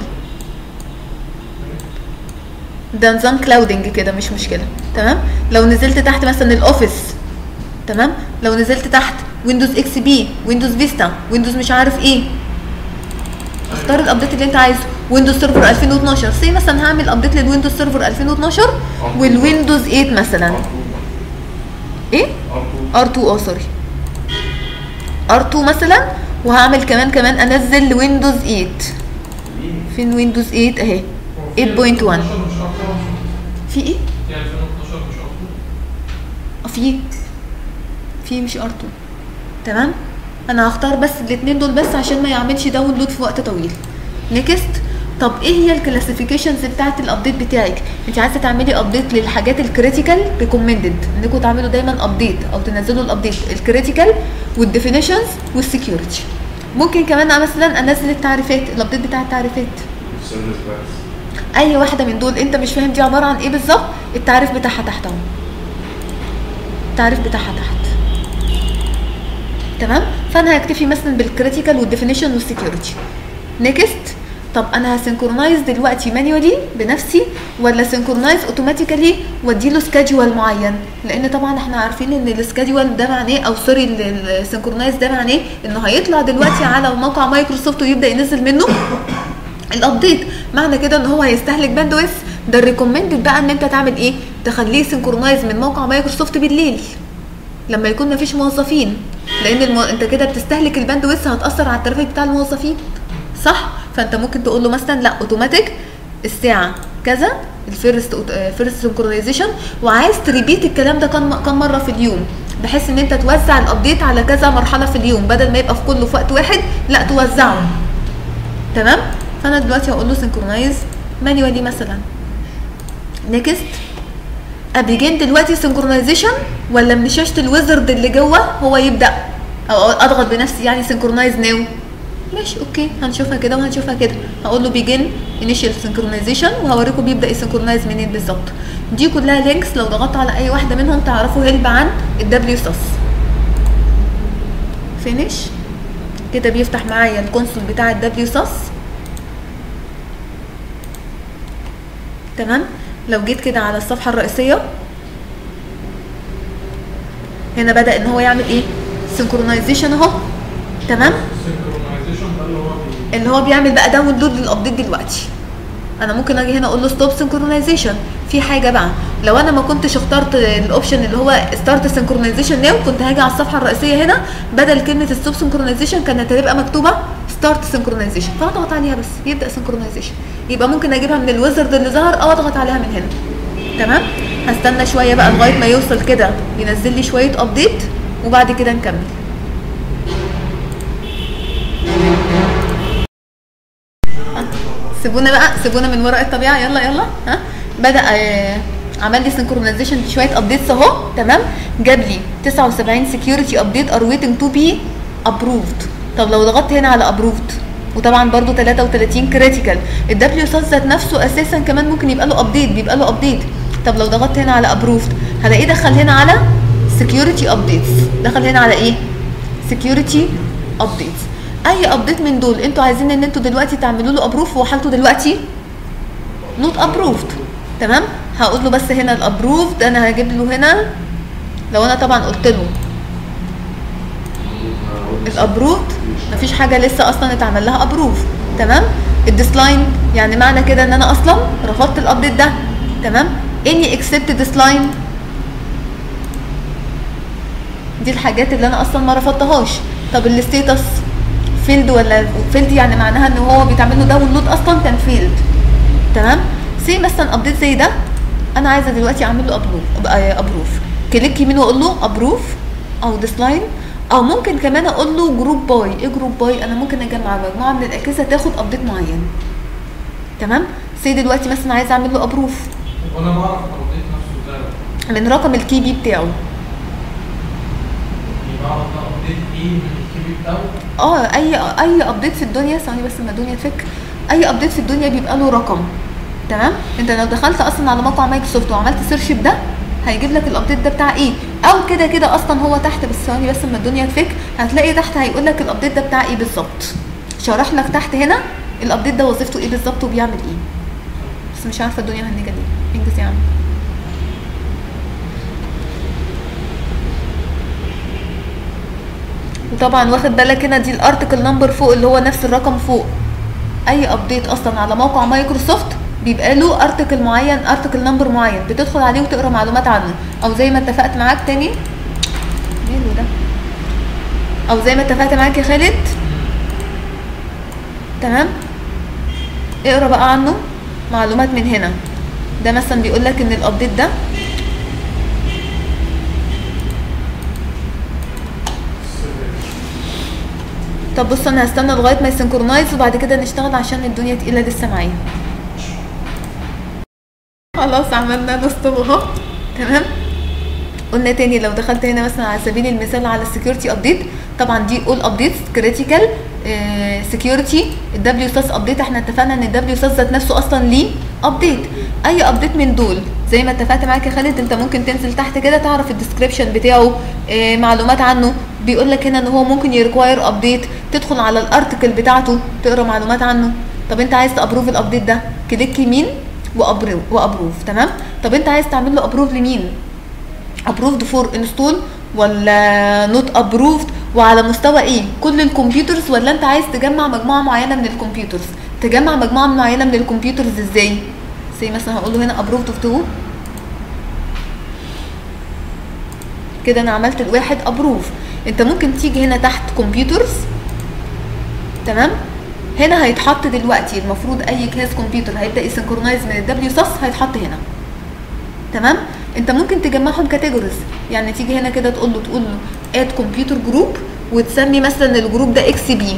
ده نظام كلاودنج كده مش مشكله تمام لو نزلت تحت مثلا الاوفيس تمام لو نزلت تحت ويندوز اكس بي ويندوز فيستا ويندوز مش عارف ايه اختار الابديت اللي انت عايزه ويندوز سيرفر 2012 سي مثلا هعمل ابديت للويندوز سيرفر 2012 والويندوز 8 مثلا ايه ار2 اه سوري ار2 مثلا وهعمل كمان كمان انزل ويندوز 8 فين ويندوز 8 اهي 8.1 مش اكتر في ايه يعني 2012 مش اكتر اه في في مش ار2 تمام انا هختار بس الاثنين دول بس عشان ما يعملش داونلود في وقت طويل نيكست طب ايه هي الكلاسيفيكيشنز بتاعت الابديت بتاعك انت عايزه تعملي ابديت للحاجات الكريتيكال ريكومندد انكم تعملوا دايما ابديت او تنزلوا الابديت الكريتيكال والديفينيشنز والسكيورتي ممكن كمان مثلا انزل التعريفات الابديت بتاع التعريفات سيرفيس بس اي واحده من دول انت مش فاهم دي عباره عن ايه بالظبط التعريف بتاعها تحت اهو التعريف بتاعها تحت تمام فانا هكتفي مثلا بالكريتيكال والديفينيشن والسكيورتي نيكست طب انا هسنكرونايز دلوقتي مانيوالي بنفسي ولا سنكرونايز اوتوماتيكالي واديله سكادجوال معين لان طبعا احنا عارفين ان السكادجوال ده معناه او سوري السنكرونايز ده معناه انه هيطلع دلوقتي على موقع مايكروسوفت ويبدا ينزل منه الابديت معنى كده ان هو هيستهلك باندويث ده الريكومندد بقى ان انت تعمل ايه تخليه سنكرونايز من موقع مايكروسوفت بالليل لما يكون مفيش موظفين لان المو... انت كده بتستهلك الباند ويدث هتاثر على الترافيك بتاع الموظفين صح فانت ممكن تقول له مثلا لا اوتوماتيك الساعه كذا الفيرست فيرست سنكرونايزيشن وعايز تريبيت الكلام ده كم كم مره في اليوم بحيث ان انت توزع الابديت على كذا مرحله في اليوم بدل ما يبقى في كله في وقت واحد لا توزعه تمام فانا دلوقتي هقول له سنكرونايز مانيوالي مثلا نيكست ابيجين دلوقتي سنكرونايزيشن ولا من شاشه الويزرد اللي جوه هو يبدا او اضغط بنفسي يعني سنكرونايز ناو ماشي اوكي هنشوفها كده وهنشوفها كده هقول له بيجن انيشال سنكرونايزيشن وهوريكم بيبدا يسنكرونايز منين بالظبط دي كلها لينكس لو ضغطت على اي واحده منهم تعرفوا هيلب عن الدبليو ساس فينيش كده بيفتح معايا الكونسول بتاع الدبليو ساس تمام لو جيت كده على الصفحه الرئيسيه هنا بدا ان هو يعمل ايه سنكرونايزيشن اهو تمام السنكرونايزيشن ده اللي هو بي- اللي هو بيعمل بقى داونلود للابديت دلوقتي انا ممكن اجي هنا اقول له ستوب سنكرونايزيشن في حاجه بقى لو انا ما كنتش اخترت الاوبشن اللي هو ستارت سنكرونايزيشن ناو كنت هاجي على الصفحه الرئيسيه هنا بدل كلمه ستوب سنكرونايزيشن كانت هتبقى مكتوبه ستارت سنكرونايزيشن فاضغط عليها بس يبدا سنكرونايزيشن يبقى ممكن اجيبها من الويزرد اللي ظهر او اضغط عليها من هنا تمام هستنى شويه بقى لغايه ما يوصل كده ينزل لي شويه ابديت وبعد كده نكمل سيبونا بقى سيبونا من وراء الطبيعه يلا يلا ها بدا آه عمل لي سنكرونايزيشن شويه ابديتس اهو تمام جاب لي 79 سكيورتي ابديت ار ويتنج تو بي ابروفد طب لو ضغطت هنا على ابروفد وطبعا برضو 33 كريتيكال الدبليو ساس ذات نفسه اساسا كمان ممكن يبقى له ابديت بيبقى له ابديت طب لو ضغطت هنا على ابروفد هلاقيه دخل هنا على سكيورتي ابديتس دخل هنا على ايه سكيورتي ابديتس اي ابديت من دول انتوا عايزين ان انتوا دلوقتي تعملوا له ابروف هو حالته دلوقتي نوت ابروفد تمام هقول له بس هنا الابروفد انا هجيب له هنا لو انا طبعا قلت له الابروفد مفيش حاجه لسه اصلا اتعمل لها ابروف تمام الديسلاين يعني معنى كده ان انا اصلا رفضت الابديت ده تمام اني اكسبت ديسلاين دي الحاجات اللي انا اصلا ما رفضتهاش طب الستيتس فيلد ولا فيلد يعني معناها ان هو بيتعمل له داونلود اصلا كان فيلد تمام سي مثلا ابديت زي ده انا عايزه دلوقتي اعمل له ابروف ابروف كليك يمين واقول له ابروف او ديسلاين او ممكن كمان اقول له جروب باي ايه جروب باي انا ممكن اجمع مجموعه من الاجهزه تاخد ابديت معين تمام سي دلوقتي مثلا عايزه اعمل له ابروف وانا بعرف الابديت نفسه ازاي من رقم الكي بي بتاعه يعني بعرف ده ابديت ايه من الكي بي بتاعه اه اي اي ابديت في الدنيا ثواني بس ما الدنيا تفك اي ابديت في الدنيا بيبقى له رقم تمام انت لو دخلت اصلا على موقع مايكروسوفت وعملت سيرش بده هيجيب لك الابديت ده بتاع ايه او كده كده اصلا هو تحت بس ثواني بس ما الدنيا تفك هتلاقي تحت هيقول لك الابديت ده بتاع ايه بالظبط شرح لك تحت هنا الابديت ده وظيفته ايه بالظبط وبيعمل ايه بس مش عارفه الدنيا هنيجه ليه انجز يا عم وطبعا واخد بالك هنا دي الارتكل نمبر فوق اللي هو نفس الرقم فوق اي ابديت اصلا على موقع مايكروسوفت بيبقى له ارتكل معين ارتكل نمبر معين بتدخل عليه وتقرا معلومات عنه او زي ما اتفقت معاك تاني ماله ده او زي ما اتفقت معاك يا خالد تمام اقرا بقى عنه معلومات من هنا ده مثلا بيقول لك ان الابديت ده طب بص انا هستنى لغايه ما يسنكرونايز وبعد كده نشتغل عشان الدنيا تقيله لسه معايا خلاص عملنا نص اهو تمام قلنا تاني لو دخلت هنا مثلا على سبيل المثال على السكيورتي ابديت طبعا دي اول ابديتس كريتيكال سكيورتي الدبليو ساس ابديت احنا اتفقنا ان الدبليو ساس ذات نفسه اصلا ليه ابديت اي ابديت من دول زي ما اتفقت معاك يا خالد انت ممكن تنزل تحت كده تعرف الديسكريبشن بتاعه اه معلومات عنه بيقول لك هنا ان هو ممكن يريكواير ابديت تدخل على الارتكل بتاعته تقرا معلومات عنه طب انت عايز تابروف الابديت ده كليك يمين وابروف وابروف تمام طب انت عايز تعمل له ابروف لمين ابروفد فور انستول ولا نوت ابروفد وعلى مستوى ايه كل الكمبيوترز ولا انت عايز تجمع مجموعه معينه من الكمبيوترز تجمع مجموعه معينه من الكمبيوترز ازاي زي مثلا هقول له هنا ابروفد اوف تو كده انا عملت الواحد ابروف انت ممكن تيجي هنا تحت كمبيوترز تمام هنا هيتحط دلوقتي المفروض اي جهاز كمبيوتر هيبدا يسنكرونايز من الدبليو ساس هيتحط هنا تمام انت ممكن تجمعهم كاتيجوريز يعني تيجي هنا كده تقول له تقول له اد كمبيوتر جروب وتسمي مثلا الجروب ده اكس بي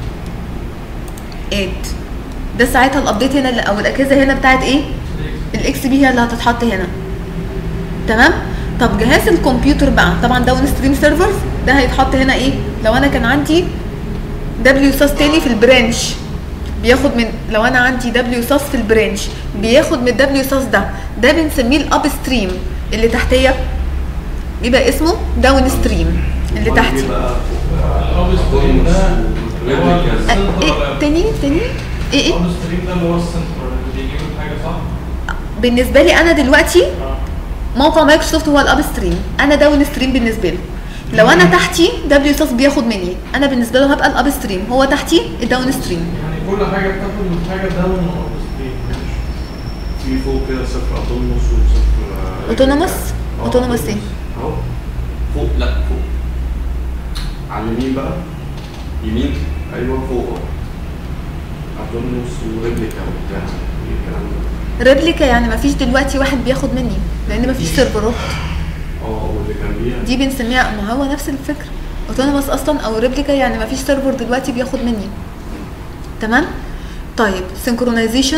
اد ده ساعتها الابديت هنا اللي- او الاجهزه هنا بتاعت ايه الاكس بي هي اللي هتتحط هنا تمام طب جهاز الكمبيوتر بقى طبعا داون ستريم سيرفرز ده هيتحط هنا ايه لو انا كان عندي دبليو ساس تاني في البرانش بياخد من لو انا عندي دبليو ساس في البرانش بياخد من الدبليو ساس ده ده بنسميه الاب ستريم اللي تحتيه يبقى اسمه داون ستريم اللي أمال تحتي إيه بقى الاب ستريم ده اللي هو ريبليكاز. أه، ايه تاني تاني ايه ايه الاب ستريم ده اللي هو السنترال اللي بيجيب الحاجه صح؟ بالنسبه لي انا دلوقتي اه موقع مايكروسوفت هو الاب ستريم انا داون ستريم بالنسبه له لو انا تحتي دبليو ساس بياخد مني انا بالنسبه له هبقى الاب ستريم هو تحتي الداون ستريم يعني كل حاجه بتاخد من حاجه ده من الاب ستريم في فوق كده صفر اوتونوموس وصفر أوتونوموس؟ آه، أوتونوموس إيه؟ اهو فوق لا فوق على اليمين بقى يمين ايوه فوق اهو اوتونوموس وريبليكا وبتاع ايه الكلام ده ريبليكا يعني مفيش دلوقتي واحد بياخد مني لان مفيش سيرفرات اه واللي كان بيها دي بنسميها ما هو نفس الفكره اوتونوموس اصلا او ريبليكا يعني مفيش سيرفر دلوقتي بياخد مني تمام طيب سينكرونايزيشن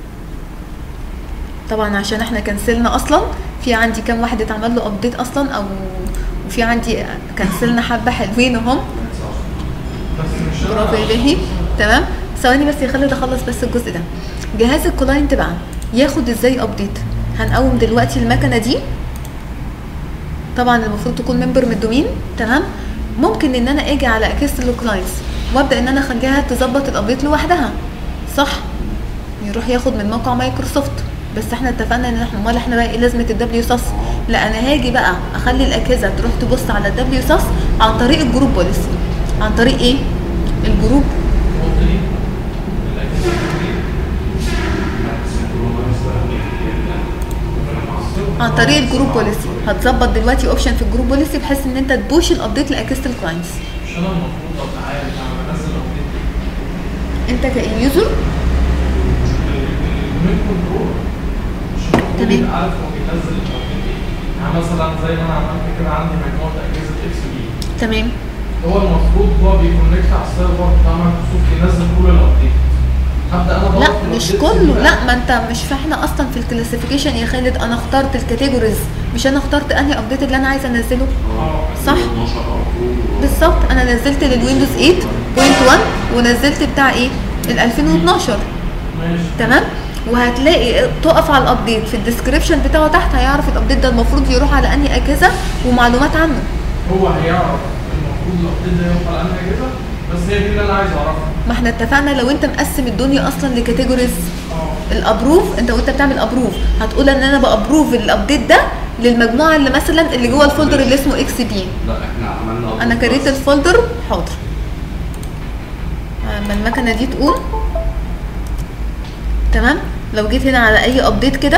طبعا عشان احنا كنسلنا اصلا في عندي كام واحد اتعمل له ابديت اصلا او وفي عندي كنسلنا حبه حلوين اهم بس مش أنا- برافو يا بهي تمام ثواني بس يا خالد اخلص بس الجزء ده جهاز الكلاينت بقى ياخد ازاي ابديت هنقوم دلوقتي المكنه دي طبعا المفروض تكون ممبر من الدومين تمام ممكن ان انا اجي على اكيس الكلاينتس وابدا ان انا اخليها تظبط الابديت لوحدها صح يروح ياخد من موقع مايكروسوفت بس احنا اتفقنا ان احنا امال احنا بقى ايه لازمه الدبليو ساس لا انا هاجي بقى اخلي الاجهزه تروح تبص على الدبليو ساس عن طريق الجروب بوليسي عن طريق ايه الجروب قلت لي الاجهزه دي سينكرونايز ده عن طريق الجروب بوليسي هتظبط دلوقتي اوبشن في الجروب بوليسي بحيث ان انت تبوش الابديت لاجهزه الكلاينتس مش انا المفروض ابقى عارف انا بنزل ابديت انت كيوزر المين كنترول مش المفروض تمام. يبقى عارف هو بينزل الابديت ايه يعني مثلا زي ما انا عملت كده عندي مجموعه اجهزه اكس بي تمام هو المفروض هو بيكونكت على السيرفر بتاع مايكروسوفت ينزل كل الابديت هبدا انا لا أدور في مش الأبديتس دي كله بقى. لا ما انت مش فاحنا اصلا في الكلاسيفيكيشن يا خالد انا اخترت الكاتيجوريز مش انا اخترت انهي ابديت اللي انا عايزه انزله صح. 12 ار بالظبط انا نزلت للويندوز 8.1 ونزلت بتاع ايه ال 2012 ماشي تمام وهتلاقي تقف على الابديت في الديسكريبشن بتاعه تحت هيعرف الابديت ده المفروض يروح على انهي اجهزه ومعلومات عنه هو هيعرف المفروض الابديت ده يروح على انهي اجهزه بس هي دي اللي انا عايز اعرفها ما احنا اتفقنا لو انت مقسم الدنيا اصلا لكاتيجوريز اه الابروف انت وانت بتعمل ابروف هتقول ان انا بابروف الابديت ده للمجموعه اللي مثلا اللي جوه الفولدر اللي اسمه اكس بي لا احنا عملنا انا upload كريت بس. الفولدر حاضر اما المكنه دي تقوم تمام لو جيت هنا على اي ابديت كده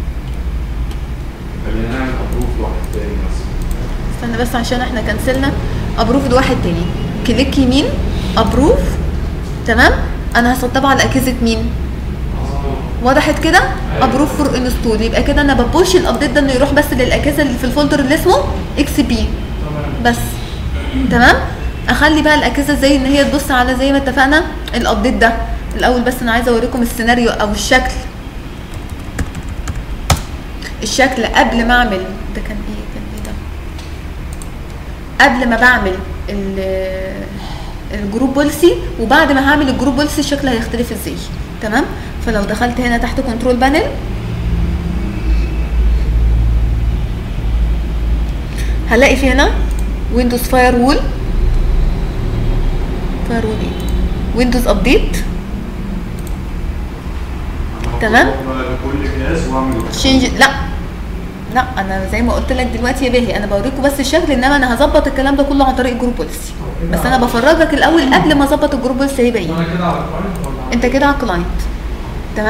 خلينا نعمل ابروف لواحد تاني مثلا استنى بس عشان احنا كنسلنا ابروف لواحد تاني كليك يمين ابروف تمام انا هسطبها على اجهزه مين وضحت كده ابروف فور انستول يبقى كده انا ببوش الابديت ده انه يروح بس للاجهزه اللي في الفولدر اللي اسمه اكس بي تمام بس تمام اخلي بقى الاجهزه زي ان هي تبص على زي ما اتفقنا الابديت ده الاول بس انا عايزه اوريكم السيناريو او الشكل الشكل قبل ما اعمل ده كان ايه كان ايه ده قبل ما بعمل ال- الجروب بوليسي وبعد ما هعمل الجروب بوليسي الشكل هيختلف ازاي تمام فلو دخلت هنا تحت كنترول بانل هلاقي في هنا ويندوز فاير وول فاير وول ايه ويندوز ابديت تمام. كل جهاز واعمل تشينج لا لا انا زي ما قلت لك دلوقتي يا باهي انا بوريكم بس الشكل انما انا هظبط الكلام ده كله عن طريق جروب بوليسي بس انا بفرجك الاول قبل ما اظبط الجروب بوليسي هيبقى ايه وانا كده على الكلاينت ولا انت كده على الكلاينت تمام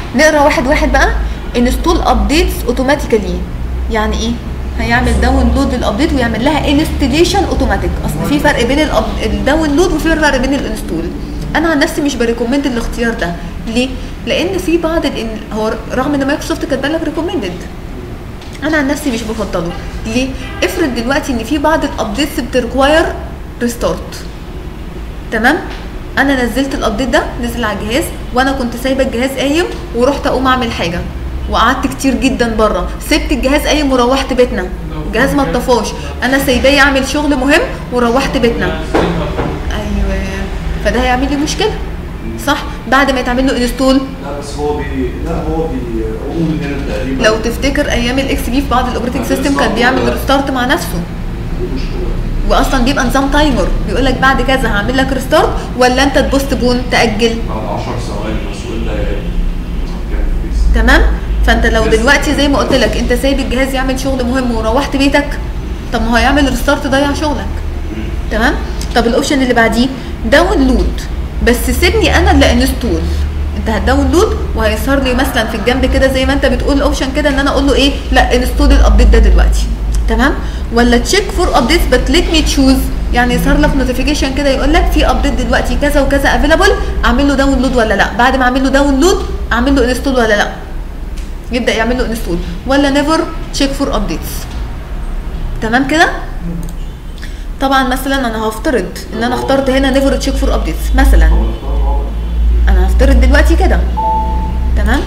نقرا واحد واحد بقى انستول ابديتس اوتوماتيكالي يعني ايه هيعمل داونلود للابديت ويعمل لها انستليشن اوتوماتيك اصل في فرق بين الأب- الداونلود وفي فرق بين الانستول انا عن نفسي مش بريكومند الاختيار ده ليه لان في بعض الإن... هو رغم ان مايكروسوفت كاتبه لك ريكومندد انا عن نفسي مش بفضله ليه افرض دلوقتي ان في بعض الابديتس بتريكواير ريستارت تمام انا نزلت الابديت ده نزل على الجهاز وانا كنت سايبه الجهاز قايم ورحت اقوم اعمل حاجه وقعدت كتير جدا بره سبت الجهاز قايم وروحت بيتنا الجهاز ما اتطفاش انا سايباه يعمل شغل مهم وروحت بيتنا ايوه فده هيعمل لي مشكله صح بعد ما يتعمل له انستول لا بس هو بي لا هو بيقول هنا تقريبا لو تفتكر ايام الاكس بي في بعض الاوبريتنج سيستم كان بيعمل ريستارت مع نفسه واصلا بيبقى نظام تايمر بيقول لك بعد كذا هعمل لك ريستارت ولا انت تبوست بون تاجل بعد 10 ثواني مسؤول ده كان كويس تمام فانت لو دلوقتي زي ما قلت لك انت سايب الجهاز يعمل شغل مهم وروحت بيتك طب ما هو هيعمل ريستارت ضيع شغلك تمام طب الاوبشن اللي بعديه داونلود بس سيبني انا اللي انستول انت هتداونلود وهيظهر لي مثلا في الجنب كده زي ما انت بتقول اوبشن كده ان انا اقول له ايه لا انستول الابديت ده دلوقتي تمام ولا تشيك فور ابديتس بت ليت مي تشوز يعني يظهر لك نوتيفيكيشن كده يقول لك في ابديت دلوقتي كذا وكذا افيلابل اعمل له داونلود ولا لا بعد ما اعمل له داونلود اعمل له انستول ولا لا يبدا يعمل له انستول ولا نيفر تشيك فور ابديتس تمام كده طبعا مثلا انا هفترض ان انا اخترت هنا نيفر تشيك فور ابديتس مثلا هو اختار هو انا هفترض دلوقتي كده تمام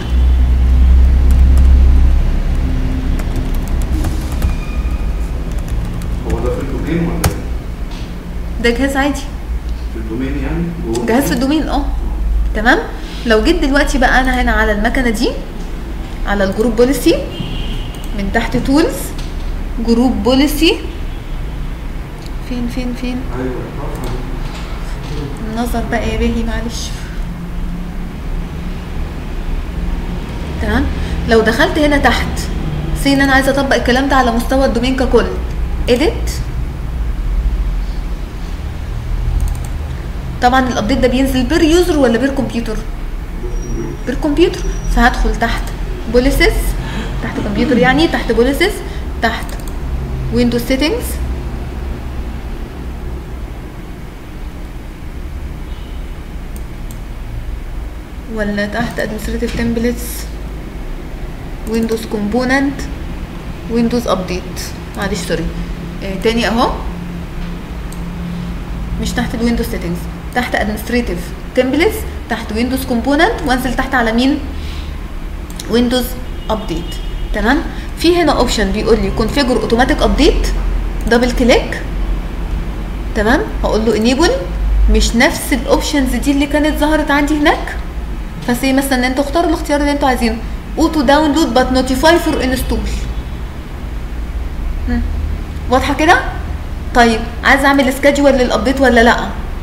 هو ده في الدومين ولا إيه؟ ده جهاز عادي في الدومين يعني جوه جهاز في الدومين اه تمام لو جيت دلوقتي بقى انا هنا على المكنه دي على الجروب بوليسي من تحت تولز جروب بوليسي فين فين فين ايوه اختار. النظر بقى يا باهي معلش تمام لو دخلت هنا تحت سي ان انا عايزه اطبق الكلام ده على مستوى الدومين ككل edit طبعا الابديت ده بينزل بير يوزر ولا بير كمبيوتر بير كمبيوتر فهدخل تحت بوليسز تحت كمبيوتر يعني تحت بوليسز تحت ويندوز سيتنجز ولا تحت administrative templates ويندوز كومبوننت ويندوز ابديت معلش سوري آه تاني اهو مش تحت الويندوز سيتنجز تحت administrative templates تحت ويندوز كومبوننت وانزل تحت على مين ويندوز ابديت تمام في هنا اوبشن بيقول لي configure automatic update دبل كليك تمام هقول له enable مش نفس الاوبشنز دي اللي كانت ظهرت عندي هناك فسي مثلا ان انتوا اختاروا الاختيار اللي انتوا عايزينه اوتو داونلود بات نوتيفاي فور انستول واضحه كده طيب عايز اعمل سكادجول للابديت ولا لا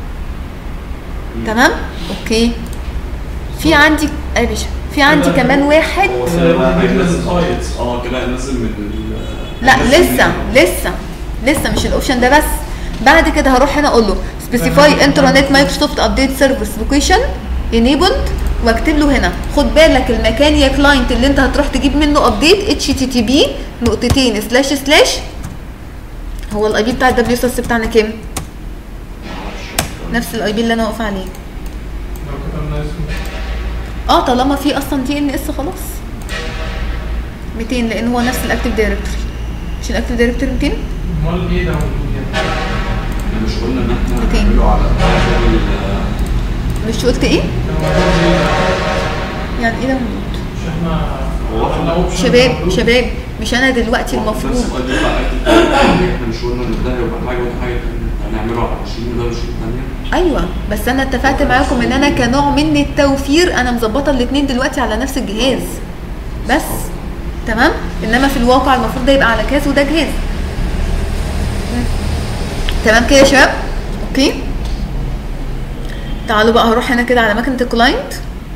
تمام اوكي في عندي اي باشا في عندي كمان واحد هو كده بقى يروح ينزل هينزل سايتس. اه كده هينزل من ال لا هينزل لسه من- لسه لسه مش الاوبشن ده بس بعد كده هروح هنا اقول له سبيسيفاي انترنت مايكروسوفت ابديت سيرفيس لوكيشن انيبلد واكتب له هنا خد بالك المكان يا كلاينت اللي انت هتروح تجيب منه ابديت اتش تي تي بي نقطتين سلاش سلاش هو الاي بي بتاع الدبليو اس اس بتاعنا كام؟ نفس الاي بي اللي انا واقفه عليه لو كتبنا اسمه اه طالما في اصلا دي ان اس خلاص 200 لان هو نفس الاكتيف دايركتوري مش الاكتيف دايركتوري 200 امال ايه ده موجود يعني؟ احنا مش قلنا ان احنا ميتين. هنعمله على على ال- مش قلت ايه؟ كان موجود ايه ده؟ يعني ايه ده موجود؟ مش احنا هو عملنا اوبشن شباب شباب مش انا دلوقتي نفس المفروض القضية بتاع active احنا مش قلنا ان ده هيبقى حاجه وده حاجه تانية. هنعمله على 20 وده 20 ثانيه ايوه بس انا اتفقت معاكم ان انا كنوع من التوفير انا مظبطه الاثنين دلوقتي على نفس الجهاز بس تمام انما في الواقع المفروض ده يبقى على جهاز وده جهاز مم. تمام كده يا شباب اوكي تعالوا بقى هروح هنا كده على مكنه الكلاينت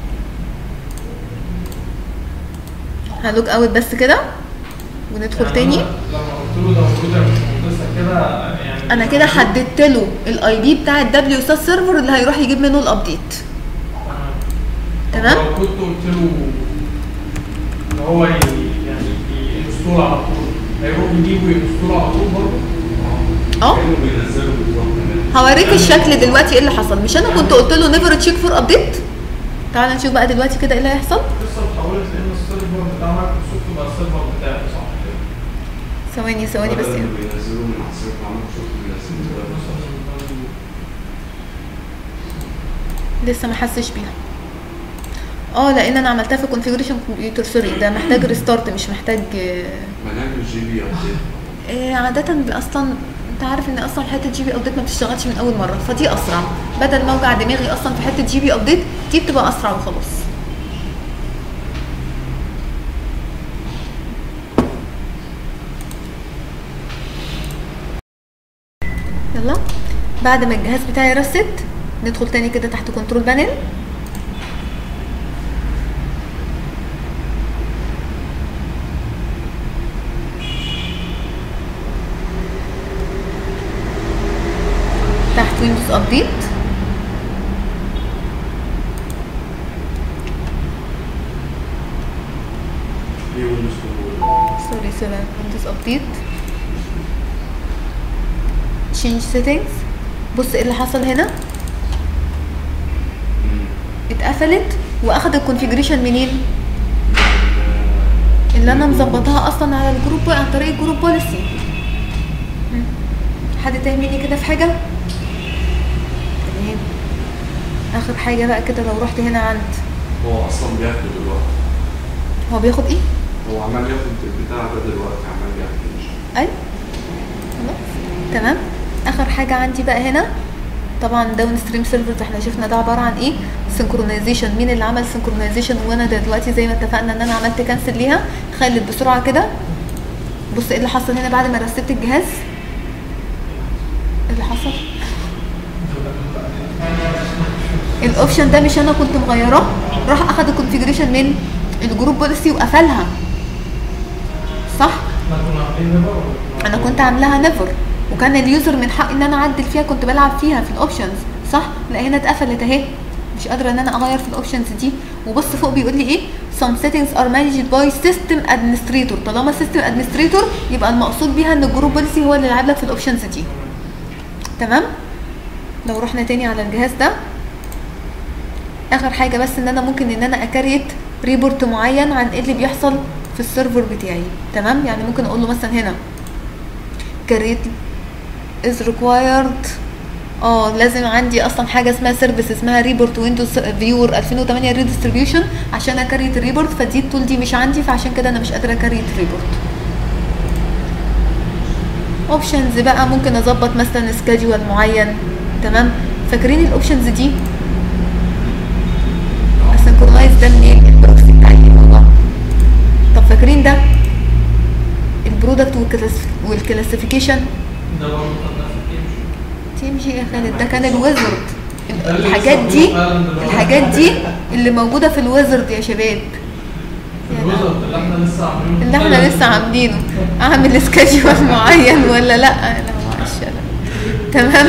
هلوج اوت بس كده وندخل يعني تاني أنا لما قلت له ده موجود يا مش مهندسه كده يعني انا كده حددت له الاي بي بتاع الدبليو اس اس سيرفر اللي هيروح يجيب منه الابديت تمام تمام لو كنت قلت له هو ي- يعني ينستول على طول هيروح يجيبه وينستول على طول برضه اه كانوا بينزلوا بالظبط هوريك الشكل دلوقتي ايه اللي حصل مش انا كنت قلت له نيفر تشيك فور ابديت تعال نشوف بقى دلوقتي كده ايه اللي هيحصل لسه اتحولت لان السيرفر بتاع مايكروسوفت بقى السيرفر بتاعي صح كده ثواني ثواني بس يعني. بينزلوا من على السيرفر عملوا شوف بينزلوا لسه ما حسش بيها اه لان انا عملتها في كونفيجريشن كمبيوتر سوري ده محتاج ريستارت مش محتاج آه، منهج الجي بي ابديت آه، عادة ب- اصلا انت عارف ان اصلا حته جي بي ابديت ما بتشتغلش من اول مره فدي اسرع بدل ما اوجع دماغي اصلا في حته جي بي ابديت دي بتبقى اسرع وخلاص يلا بعد ما الجهاز بتاعي رست ندخل تاني كده تحت كنترول بانل تحت ويندوز ابديت ايه ويندوز سوري سوري ويندوز ابديت تشينج سيتنجز بص ايه اللي حصل هنا اتقفلت واخد الكونفيجريشن منين اللي انا مظبطاها اصلا على الجروب عن طريق الجروب بوليسي حد تهمني كده في حاجه تمام اخر حاجه بقى كده لو رحت هنا عند هو اصلا بياخد دلوقتي هو بياخد ايه هو عمال ياخد البتاع ده دلوقتي عمال ياخد مش اي خلاص تمام اخر حاجه عندي بقى هنا طبعا داون ستريم سيرفرز احنا شفنا ده عباره عن ايه سنكرونايزيشن مين اللي عمل سنكرونايزيشن وانا دلوقتي زي ما اتفقنا ان انا عملت كانسل ليها خلت بسرعه كده بص ايه اللي حصل هنا بعد ما رستبت الجهاز ايه اللي حصل الاوبشن ده مش انا كنت مغيراه راح اخد الكونفيجريشن من الجروب بوليسي وقفلها صح احنا كنا عاملين نيفر ولا انا كنت عاملاها نيفر وكان اليوزر من حقي ان انا اعدل فيها كنت بلعب فيها في الاوبشنز صح لا هنا اتقفلت اهي مش قادره ان انا اغير في الاوبشنز دي وبص فوق بيقول لي ايه some settings are managed by system administrator طالما system administrator يبقى المقصود بيها ان الجروب بوليسي هو اللي لعب لك في الاوبشنز دي تمام لو رحنا تاني على الجهاز ده اخر حاجه بس ان انا ممكن ان انا اكريت ريبورت معين عن ايه اللي بيحصل في السيرفر بتاعي تمام يعني ممكن اقول له مثلا هنا كريت is required اه لازم عندي اصلا حاجه اسمها سيرفيس اسمها ريبورت ويندوز فيور 2008 ريديستريبيوشن عشان اكريت الريبورت فدي التول دي مش عندي فعشان كده انا مش قادره اكريت الريبورت اوبشنز بقى ممكن اظبط مثلا سكادجول معين تمام فاكرين الاوبشنز دي اسنكرونايز ده منين البروكسي بتاعي والله طب فاكرين ده البرودكت والكلاسيفيكيشن ده برضه خدناه في التيم تيم جي يا خالد ده كان الويزرد ده اللي الحاجات دي بيستخدموه فعلاً دلوقتي. الحاجات دي اللي موجوده في الويزرد يا شباب في الويزرد اللي احنا لسه عاملينه اللي احنا لسه عاملينه اعمل سكادجول معين ولا لا لا معلش لا تمام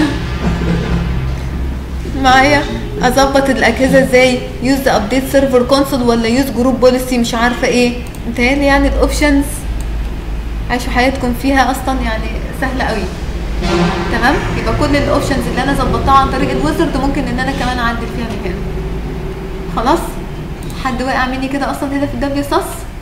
معايا اظبط الاجهزه ازاي يوز ابديت سيرفر كونسول ولا يوز جروب بوليسي مش عارفه ايه متهيألي يعني الاوبشنز عيشوا حياتكم فيها اصلا يعني سهله قوي تمام يبقى كل الاوبشنز اللي انا ظبطتها عن طريق الويزرد ممكن ان انا كمان اعدل فيها من هنا خلاص حد واقع مني كده اصلا هنا في الدبليو ساس